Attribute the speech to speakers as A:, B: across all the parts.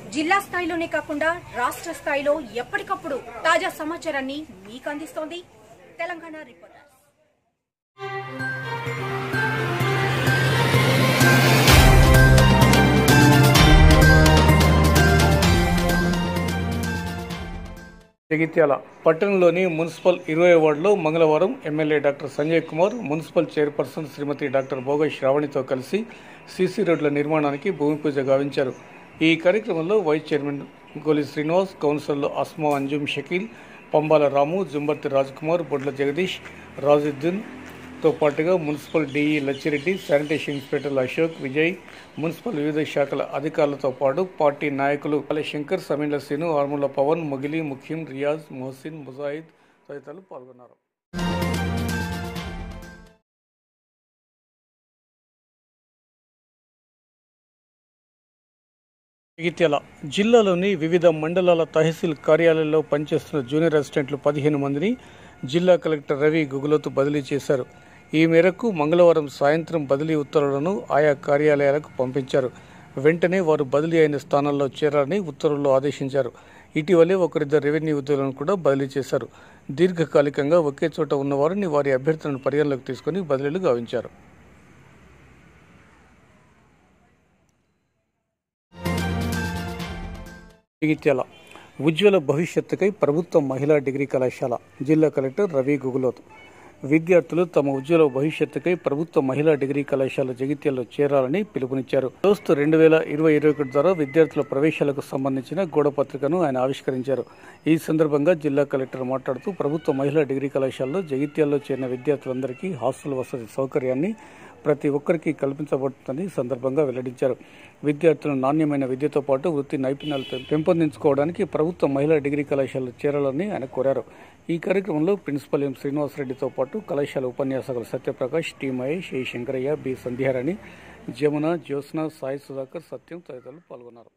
A: జిల్లా స్థాయిలోనే కాకుండా రాష్ట్ర స్థాయిలో ఎప్పటికప్పుడు తాజా సమాచారాన్ని మీకు అందిస్తోంది తెలంగాణ రిపోర్టర్స్
B: జగిత్యాల పట్టణంలోని మున్సిపల్ ఇరవై వార్డులో మంగళవారం MLA doctor Sanjay Kumar municipal chairperson Shrimati doctor Bhoga శ్రావణితో కలిసి సీసీ రోడ్ల నిర్మాణానికి భూమి పూజ గావించారు ఈ కార్యక్రమంలో వైస్ చైర్మన్ గోలి శ్రీనివాస్ కౌన్సిలర్లు అస్మా అంజుమ్ షకీల్ పంబాల రాము జుంబర్తి రాజ్కుమార్ బొడ్ల జగదీష్ రాజుద్దీన్ తో పాటుగా మున్సిపల్ డిఈ లచ్చిరెడ్డి శానిటేషన్ ఇన్స్పెక్టర్లు అశోక్ విజయ్ మున్సిపల్ వివిధ శాఖల అధికారులతో పాటు పార్టీ నాయకులు అలె శంకర్ సమీల శ్రీను ఆర్ముల పవన్ మొగిలి ముఖ్యం రియాజ్ మొహసిన్ ముజాహిద్ తదితరులు పాల్గొన్నారు జగిత్యాల జిల్లాలోని వివిధ మండలాల తహసీల్ కార్యాలయాల్లో పనిచేస్తున్న జూనియర్ అసిస్టెంట్లు పదిహేను మందిని జిల్లా కలెక్టర్ రవి గుగులోతు బదిలీ చేశారు ఈ మేరకు మంగళవారం సాయంత్రం బదిలీ ఉత్తర్వులను ఆయా కార్యాలయాలకు పంపించారు వెంటనే వారు బదిలీ అయిన స్థానాల్లో చేరాలని ఉత్తర్వుల్లో ఆదేశించారు ఇటీవలే ఒకరిద్దరు రెవెన్యూ ఉద్యోగులను కూడా బదిలీ చేశారు దీర్ఘకాలికంగా ఒకే చోట ఉన్నవారిని వారి అభ్యర్థులను పరిగణలోకి తీసుకుని బదిలీలు గావించారు జగిత్యాల ఉజ్వల భవిష్యత్తుకై ప్రభుత్వ మహిళా డిగ్రీ కళాశాల జిల్లా కలెక్టర్ రవి గుగులోత్ విద్యార్థులు తమ ఉజ్వల భవిష్యత్తుకై ప్రభుత్వ మహిళా డిగ్రీ కళాశాల జగిత్యాల్లో చేరాలని పిలుపునిచ్చారు దోస్తు రెండు వేల ఇరవై ఇరవై ఒకటి ద్వారా విద్యార్థుల ప్రవేశాలకు సంబంధించిన గోడపత్రికను ఆయన ఆవిష్కరించారు ఈ సందర్భంగా జిల్లా కలెక్టర్ మాట్లాడుతూ ప్రభుత్వ మహిళా డిగ్రీ కళాశాలలో జగిత్యాల్లో చేరిన విద్యార్థులందరికీ హాస్టల్ వసతి సౌకర్యాన్ని ప్రతి ఒక్కరికి కల్పించబడుతుందని ఈ సందర్భంగా వెల్లడించారు విద్యార్థులు నాణ్యమైన విద్యతో పాటు వృత్తి నైపుణ్యాలు పెం- పెంపొందించుకోవడానికి ప్రభుత్వ మహిళా డిగ్రీ కళాశాలలో చేరాలని ఆయన కోరారు ఈ కార్యక్రమంలో ప్రిన్సిపల్ ఎం శ్రీనివాసరెడ్డితో పాటు కళాశాల ఉపన్యాసకులు Satyaprakash T Mahesh A Shankaraiah B Sandhyarani Jamuna Jyotsna Sai Sudhakar Satyam తదితరులు పాల్గొన్నారు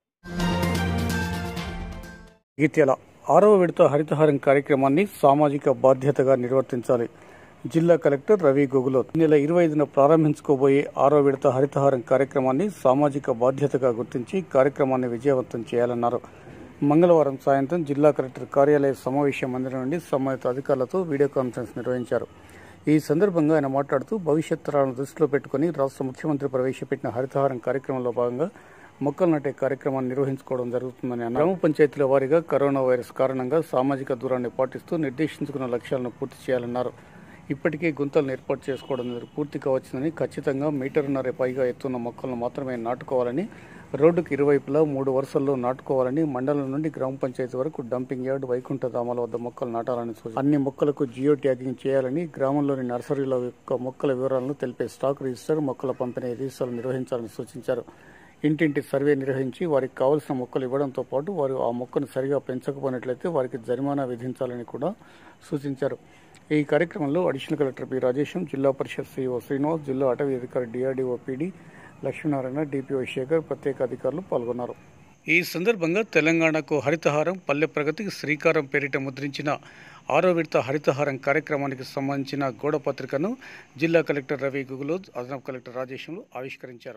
B: గీత్యాల ఆరవ విడత హరితహారం కార్యక్రమాన్ని సామాజిక బాధ్యతగా నిర్వర్తించాలి జిల్లా కలెక్టర్ రవి గొగులోత్ ఈ నెల ఇరవై ఐదున ప్రారంభించుకోబోయే ఆరో విడత హరితహారం కార్యక్రమాన్ని సామాజిక బాధ్యతగా గుర్తించి కార్యక్రమాన్ని విజయవంతం చేయాలన్నారు మంగళవారం సాయంత్రం జిల్లా కలెక్టర్ కార్యాలయ సమావేశ మందిరం నుండి సంబంధిత అధికారులతో వీడియో కాన్ఫరెన్స్ నిర్వహించారు ఈ సందర్భంగా ఆయన మాట్లాడుతూ భవిష్యత్ తరాలను దృష్టిలో పెట్టుకుని రాష్ట్ర ముఖ్యమంత్రి ప్రవేశపెట్టిన హరితహారం కార్యక్రమంలో భాగంగా మొక్కలు నాటే కార్యక్రమాన్ని నిర్వహించుకోవడం జరుగుతుందని అన్నారు గ్రామ పంచాయతీల వారీగా కరోనా వైరస్ కారణంగా సామాజిక దూరాన్ని పాటిస్తూ నిర్దేశించుకున్న లక్ష్యాలను పూర్తి చేయాలన్నారు ఇప్పటికే గుంతలను ఏర్పాటు చేసుకోవడం పూర్తిగా వచ్చిందని ఖచ్చితంగా మీటర్న్నర పైగా ఎత్తున్న మొక్కలను మాత్రమే నాటుకోవాలని రోడ్డుకు ఇరువైపులా మూడు వరుసల్లో నాటుకోవాలని మండలం నుండి గ్రామ పంచాయతీ వరకు డంపింగ్ యార్డ్ వైకుంఠ ధామాల వద్ద మొక్కలు నాటాలని సూచించారు అన్ని మొక్కలకు జియో ట్యాగింగ్ చేయాలని గ్రామంలోని నర్సరీల యొక్క మొక్కల వివరాలను తెలిపే స్టాక్ రిజిస్టర్ మొక్కల పంపిణీ రిజిస్టర్లు నిర్వహించాలని సూచించారు ఇంటింటి సర్వే నిర్వహించి వారికి కావలసిన మొక్కలు ఇవ్వడంతో పాటు వారు ఆ మొక్కను సరిగా పెంచకపోయినట్లయితే వారికి జరిమానా విధించాలని కూడా సూచించారు ఈ కార్యక్రమంలో అడిషనల్ కలెక్టర్ పి రాజేశం జిల్లా పరిషత్ సిఇఓ శ్రీనివాస్ జిల్లా అటవీ అధికారి DRDO PD Lakshminarayana DPO Sekhar ప్రత్యేక అధికారులు పాల్గొన్నారు ఈ సందర్భంగా తెలంగాణకు హరితహారం పల్లె ప్రగతికి శ్రీకారం పేరిట ముద్రించిన ఆరో విడత హరితహారం కార్యక్రమానికి సంబంధించిన గోడ పత్రికను జిల్లా కలెక్టర్ రవి గుగులోజ్ అదనపు కలెక్టర్ రాజేశంలు ఆవిష్కరించారు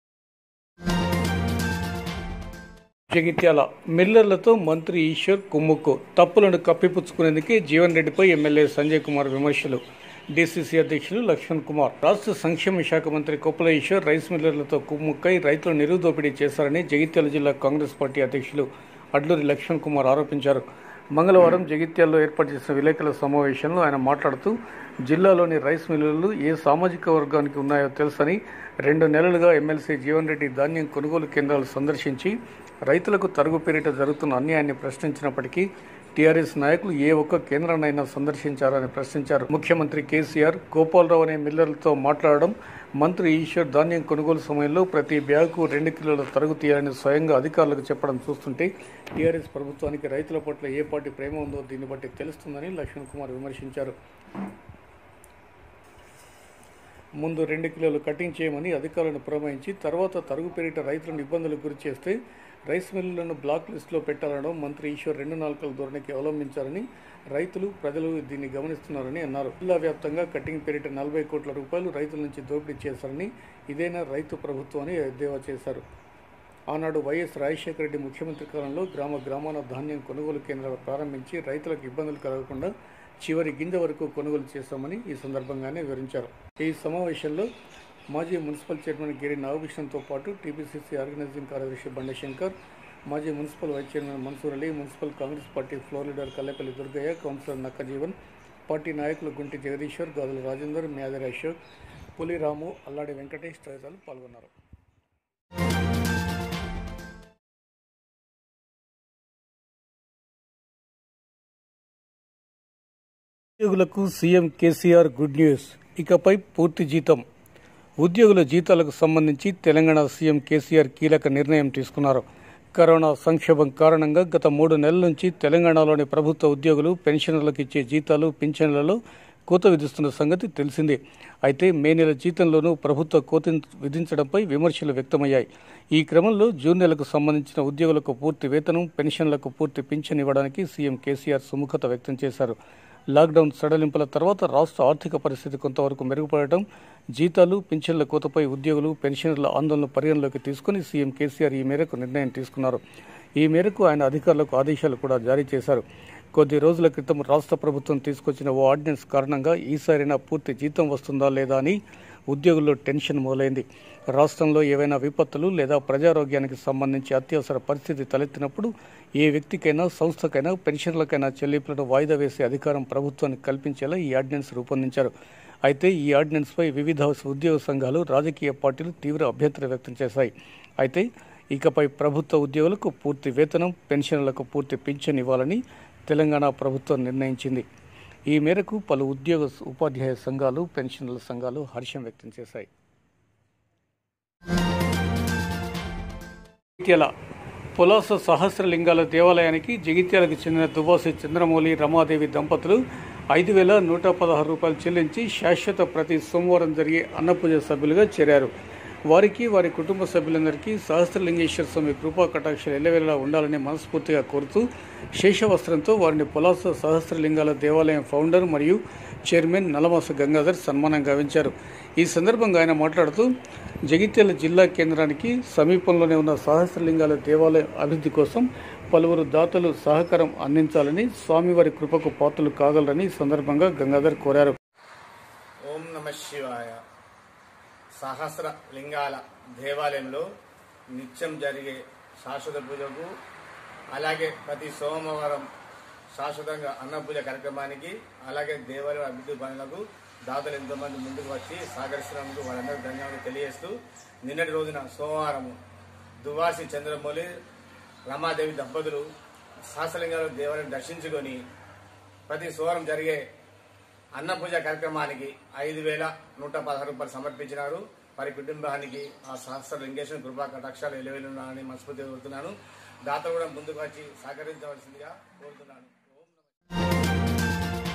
B: జగిత్యాల మిల్లర్లతో మంత్రి ఈశ్వర్ కుమ్ముక్కు తప్పులను కప్పిపుచ్చుకునేందుకే జీవన్ రెడ్డిపై ఎమ్మెల్యే సంజయ్ కుమార్ విమర్శలు డీసీసీ అధ్యక్షులు లక్ష్మణ్ కుమార్ రాష్ట్ర సంక్షేమ శాఖ మంత్రి కొప్పుల ఈశ్వర్ రైస్ మిల్లర్లతో కుమ్ముక్కై రైతులు నిరుదోపిడీ చేశారని జగిత్యాల జిల్లా కాంగ్రెస్ పార్టీ అధ్యక్షులు అడ్లూరి లక్ష్మణ్ కుమార్ ఆరోపించారు మంగళవారం జగిత్యాల్లో ఏర్పాటు చేసిన విలేకరుల సమావేశంలో ఆయన మాట్లాడుతూ జిల్లాలోని రైస్ మిల్లులు ఏ సామాజిక వర్గానికి ఉన్నాయో తెలుసని రెండు నెలలుగా ఎమ్మెల్సీ జీవన్ రెడ్డి ధాన్యం కొనుగోలు కేంద్రాలు సందర్శించి రైతులకు తరుగు పేరిట జరుగుతున్న అన్యాయాన్ని ప్రశ్నించినప్పటికీ టీఆర్ఎస్ నాయకులు ఏ ఒక్క కేంద్రాన్నైనా సందర్శించారని ప్రశ్నించారు ముఖ్యమంత్రి కేసీఆర్ గోపాలరావు అనే మిల్లర్లతో మాట్లాడడం మంత్రి ఈశ్వర్ ధాన్యం కొనుగోలు సమయంలో ప్రతి బ్యాగుకు రెండు కిలోల తరుగు తీయాలని స్వయంగా అధికారులకు చెప్పడం చూస్తుంటే టీఆర్ఎస్ ప్రభుత్వానికి రైతుల పట్ల ఏ పార్టీ ప్రేమ ఉందో దీన్ని బట్టి తెలుస్తుందని లక్ష్మణ్ కుమార్ విమర్శించారు ముందు రెండు కిలోలు కటింగ్ చేయమని అధికారులను పురమాయించి తర్వాత తరుగు పేరిట రైతులను ఇబ్బందులకు గురి చేస్తే రైస్ మిల్లులను బ్లాక్ లిస్టులో పెట్టాలనడం మంత్రి ఈశ్వర్ రెండు నాలుకల ధోరణికి అవలంబించారని రైతులు ప్రజలు దీన్ని గమనిస్తున్నారని అన్నారు జిల్లా వ్యాప్తంగా కటింగ్ పేరిట నలభై కోట్ల రూపాయలు రైతుల నుంచి దోపిడీ చేశారని ఇదేనా రైతు ప్రభుత్వం అని ఎద్దేవా చేశారు ఆనాడు వైఎస్ రాజశేఖర రెడ్డి ముఖ్యమంత్రి కాలంలో గ్రామ గ్రామాన ధాన్యం కొనుగోలు కేంద్రాలు ప్రారంభించి రైతులకు ఇబ్బందులు కలగకుండా చివరి గింజ వరకు కొనుగోలు చేస్తామని ఈ సందర్భంగానే వివరించారు ఈ సమావేశంలో మాజీ మున్సిపల్ చైర్మన్ గిరి నాగభూషణ్తో పాటు టీపీసీసీ ఆర్గనైజింగ్ కార్యదర్శి బండశంకర్ మాజీ municipal vice chairman Mansoor Ali municipal Congress party floor leader Kallepalli Durgaiah councillor Nakkajeevan party నాయకులు గుంటి జగదీశ్వర్ గాజుల రాజేందర్ మేదరి అశోక్ పులిరాము అల్లాడి వెంకటేష్ తదితరులు పాల్గొన్నారు ఉద్యోగులకు సీఎం కేసీఆర్ గుడ్ న్యూస్ ఇకపై పూర్తి జీతం ఉద్యోగుల జీతాలకు సంబంధించి తెలంగాణ సీఎం కేసీఆర్ కీలక నిర్ణయం తీసుకున్నారు కరోనా సంక్షోభం కారణంగా గత మూడు నెలల నుంచి తెలంగాణలోని ప్రభుత్వ ఉద్యోగులు పెన్షనర్లకు ఇచ్చే జీతాలు పింఛన్లలో కోత విధిస్తున్న సంగతి తెలిసిందే అయితే మే నెల జీతంలోనూ ప్రభుత్వ కోత విధించడంపై విమర్శలు వ్యక్తమయ్యాయి ఈ క్రమంలో జూన్ నెలకు సంబంధించిన ఉద్యోగులకు పూర్తి వేతనం పెన్షన్లకు పూర్తి పింఛన్ ఇవ్వడానికి సీఎం కేసీఆర్ సుముఖత వ్యక్తం చేశారు లాక్డౌన్ సడలింపుల తర్వాత రాష్ట్ర ఆర్థిక పరిస్థితి కొంతవరకు మెరుగుపడటం జీతాలు పింఛన్ల కోతపై ఉద్యోగులు పెన్షనర్ల ఆందోళన పరిగణలోకి తీసుకుని సీఎం కేసీఆర్ ఈ మేరకు నిర్ణయం తీసుకున్నారు ఈ మేరకు ఆయన అధికారులకు ఆదేశాలు కూడా జారీ చేశారు కొద్ది రోజుల క్రితం రాష్ట్ర ప్రభుత్వం తీసుకొచ్చిన ఓ ఆర్డినెన్స్ కారణంగా ఈసారైనా పూర్తి జీతం వస్తుందా లేదా అని ఉద్యోగుల్లో టెన్షన్ మొదలైంది రాష్ట్రంలో ఏవైనా విపత్తులు లేదా ప్రజారోగ్యానికి సంబంధించి అత్యవసర పరిస్థితి తలెత్తినప్పుడు ఏ వ్యక్తికైనా సంస్థకైనా పెన్షన్లకైనా చెల్లింపులను వాయిదా వేసే అధికారం ప్రభుత్వానికి కల్పించేలా ఈ ఆర్డినెన్స్ రూపొందించారు అయితే ఈ ఆర్డినెన్స్పై వివిధ ఉద్యోగ సంఘాలు రాజకీయ పార్టీలు తీవ్ర అభ్యంతరం వ్యక్తం చేశాయి అయితే ఇకపై ప్రభుత్వ ఉద్యోగులకు పూర్తి వేతనం పెన్షన్లకు పూర్తి పింఛన్ ఇవ్వాలని తెలంగాణ ప్రభుత్వం నిర్ణయించింది ఈ మేరకు పలు ఉద్యోగ ఉపాధ్యాయ సంఘాలు పెన్షనర్ల సంఘాలు హర్షం వ్యక్తం చేశాయి జగిత్యాల పులాస సహస్రలింగాల దేవాలయానికి జగిత్యాలకు చెందిన దువాసి చంద్రమౌళి రమాదేవి దంపతులు ఐదు వేల నూట పదహారు రూపాయలు చెల్లించి శాశ్వత ప్రతి సోమవారం జరిగే అన్నపూజ సభ్యులుగా చేరారు వారికి వారి కుటుంబ సభ్యులందరికీ సహస్రలింగేశ్వర స్వామి కృపా కటాక్షలు ఎల్లవేళలా ఉండాలని మనస్ఫూర్తిగా కోరుతూ శేషవస్త్రంతో వారిని పులాస సహస్రలింగాల దేవాలయం ఫౌండర్ మరియు చైర్మన్ నలమాస గంగాధర్ సన్మానం గావించారు ఈ సందర్భంగా ఆయన మాట్లాడుతూ జగిత్యాల జిల్లా కేంద్రానికి సమీపంలోనే ఉన్న సహస్రలింగాల దేవాలయం అభివృద్ధి కోసం పలువురు దాతలు సహకారం అందించాలని స్వామివారి కృపకు పాత్రలు కాగలరని ఈ సందర్భంగా గంగాధర్ కోరారు
C: ఓం నమ శివాయ సహస్ర లింగాల దేవాలయంలో నిత్యం జరిగే శాశ్వత పూజకు అలాగే ప్రతి సోమవారం శాశ్వతంగా అన్న పూజ కార్యక్రమానికి అలాగే దేవాలయం అభివృద్ధి పనులకు దాతలు ఎంతోమంది ముందుకు వచ్చి సహకరిస్తున్నందుకు వాళ్ళందరికీ ధన్యవాదాలు తెలియజేస్తూ నిన్నటి రోజున సోమవారం దువాసి చంద్రమౌళి రమాదేవి దంపతులు సహస్రలింగాల దేవాలయం దర్శించుకొని ప్రతి సోమవారం జరిగే అన్న పూజ కార్యక్రమానికి ఐదు వేల నూట పదహారు రూపాయలు సమర్పించినారు వారి కుటుంబానికి ఆ సహస్ర లింగేశ్వర కృపా కటాక్షాలు ఎలవేలున్నానని మనస్ఫూర్తిగా కోరుతున్నాను దాత కూడా ముందుకు వచ్చి సహకరించవలసిందిగా కోరుతున్నాను ఓం నమః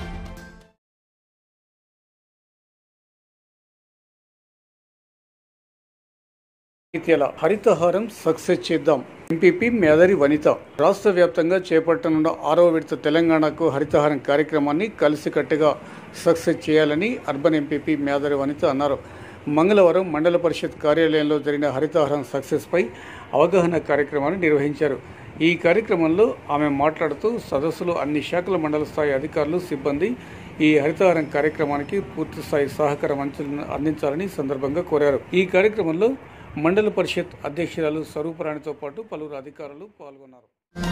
B: ఇటీవల హరితహారం సక్సెస్ చేద్దాం ఎంపీపీ మేదరి వనిత రాష్ట్ర వ్యాప్తంగా చేపట్టనున్న ఆరో విడత తెలంగాణకు హరితహారం కార్యక్రమాన్ని కలిసికట్టుగా సక్సెస్ చేయాలని అర్బన్ ఎంపీపీ మేదరి వనిత అన్నారు మంగళవారం మండల పరిషత్ కార్యాలయంలో జరిగిన హరితహారం సక్సెస్పై అవగాహన కార్యక్రమాన్ని నిర్వహించారు ఈ కార్యక్రమంలో ఆమె మాట్లాడుతూ సదస్సులో అన్ని శాఖల మండల స్థాయి అధికారులు సిబ్బంది ఈ హరితహారం కార్యక్రమానికి పూర్తి స్థాయి సహకారం అంచ- అందించాలని సందర్భంగా కోరారు ఈ కార్యక్రమంలో మండల పరిషత్ అధ్యక్షురాలు స్వరూపరాణితో పాటు పలువురు అధికారులు పాల్గొన్నారు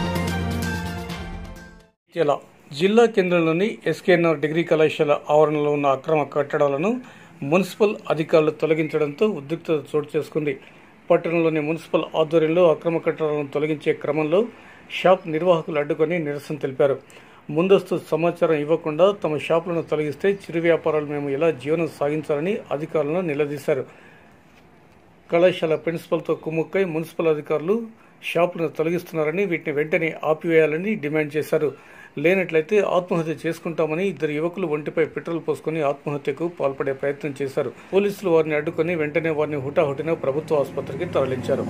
B: ఇలా జిల్లా కేంద్రంలోని ఎస్కేఎన్ఆర్ డిగ్రీ కళాశాల ఆవరణలో ఉన్న అక్రమ కట్టడాలను మున్సిపల్ అధికారులు తొలగించడంతో ఉద్రిక్తత చోటు చేసుకుంది పట్టణంలోని మున్సిపల్ ఆధ్వర్యంలో అక్రమ కట్టడాలను తొలగించే క్రమంలో షాప్ నిర్వాహకులు అడ్డుకొని నిరసన తెలిపారు ముందస్తు సమాచారం ఇవ్వకుండా తమ షాపులను తొలగిస్తే చిరు వ్యాపారాలు మేము ఎలా జీవనం సాగించాలని అధికారులను నిలదీశారు కళాశాల ప్రిన్సిపల్తో కుమ్ముక్కై మున్సిపల్ అధికారులు షాపులను తొలగిస్తున్నారని వీటిని వెంటనే ఆపివేయాలని డిమాండ్ చేశారు లేనట్లయితే ఆత్మహత్య చేసుకుంటామని ఇద్దరు యువకులు ఒంటిపై పెట్రోల్ పోసుకుని ఆత్మహత్యకు పాల్పడే ప్రయత్నం చేశారు పోలీసులు వారిని అడ్డుకొని వెంటనే వారిని హుటాహుటిన ప్రభుత్వ ఆసుపత్రికి తరలించారు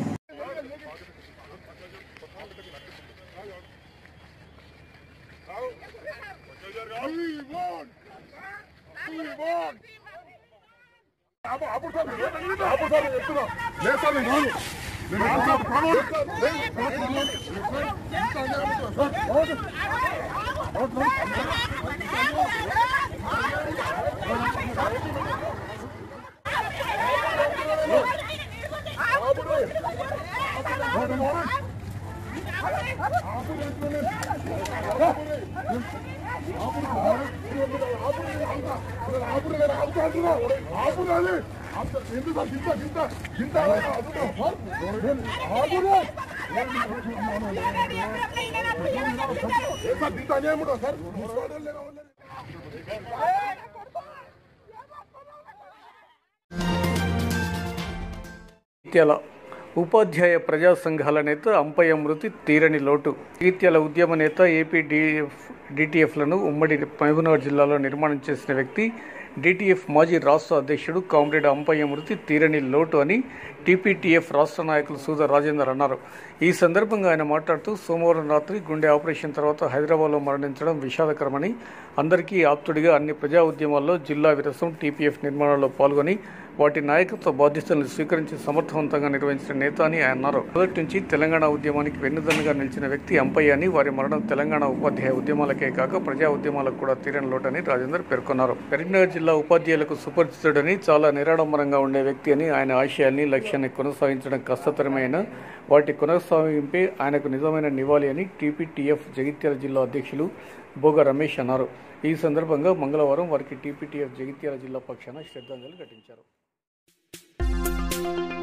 D: అప్పుడు సార్ అప్పుడు సార్ చెప్తున్నా లేదు సార్ నేను రాను
B: జగిత్యాల ఉపాధ్యాయ ప్రజా సంఘాల నేత అంపయ్య మృతి తీరని లోటు జగిత్యాల ఉద్యమ నేత ఏపీ డిఎఫ్ డిటిఎఫ్లను ఉమ్మడి మహబూబ్నగర్ జిల్లాలో నిర్మాణం చేసిన వ్యక్తి డిటిఎఫ్ మాజీ రాష్ట్ర అధ్యక్షుడు కామ్రేడ్ అంపయ్య మృతి తీరని లోటు అని టీపీటీఎఫ్ రాష్ట్ర నాయకులు సూద రాజేందర్ అన్నారు ఈ సందర్భంగా ఆయన మాట్లాడుతూ సోమవారం రాత్రి గుండె ఆపరేషన్ తర్వాత హైదరాబాద్లో మరణించడం విషాదకరమని అందరికీ ఆప్తుడిగా అన్ని ప్రజా ఉద్యమాల్లో జిల్లా విరసం టీపీఎఫ్ నిర్మాణంలో పాల్గొని వాటి నాయకత్వ బాధ్యతలను స్వీకరించి సమర్థవంతంగా నిర్వహించిన నేత అని ఆయన అన్నారు మొదటి నుంచి తెలంగాణ ఉద్యమానికి వెన్నుదన్నుగా నిలిచిన వ్యక్తి అంపయ్య అని వారి మరణం తెలంగాణ ఉపాధ్యాయ ఉద్యమాలకే కాక ప్రజా ఉద్యమాలకు కూడా తీరని లోటని రాజేందర్ పేర్కొన్నారు కరీంనగర్ జిల్లా ఉపాధ్యాయులకు సుపరిచితుడని చాలా నిరాడంబరంగా ఉండే వ్యక్తి అని ఆయన ఆశయాల్ని లక్ష్యాన్ని కొనసాగించడం కష్టతరమైన వాటి కొనసాగింపే ఆయనకు నిజమైన నివాళి అని టీపీటీఎఫ్ జగిత్యాల జిల్లా అధ్యక్షులు బోగ రమేష్ అన్నారు ఈ సందర్భంగా మంగళవారం వారికి టీపీటీఎఫ్ జగిత్యాల జిల్లా పక్షాన శ్రద్ధాంజలి ఘటించారు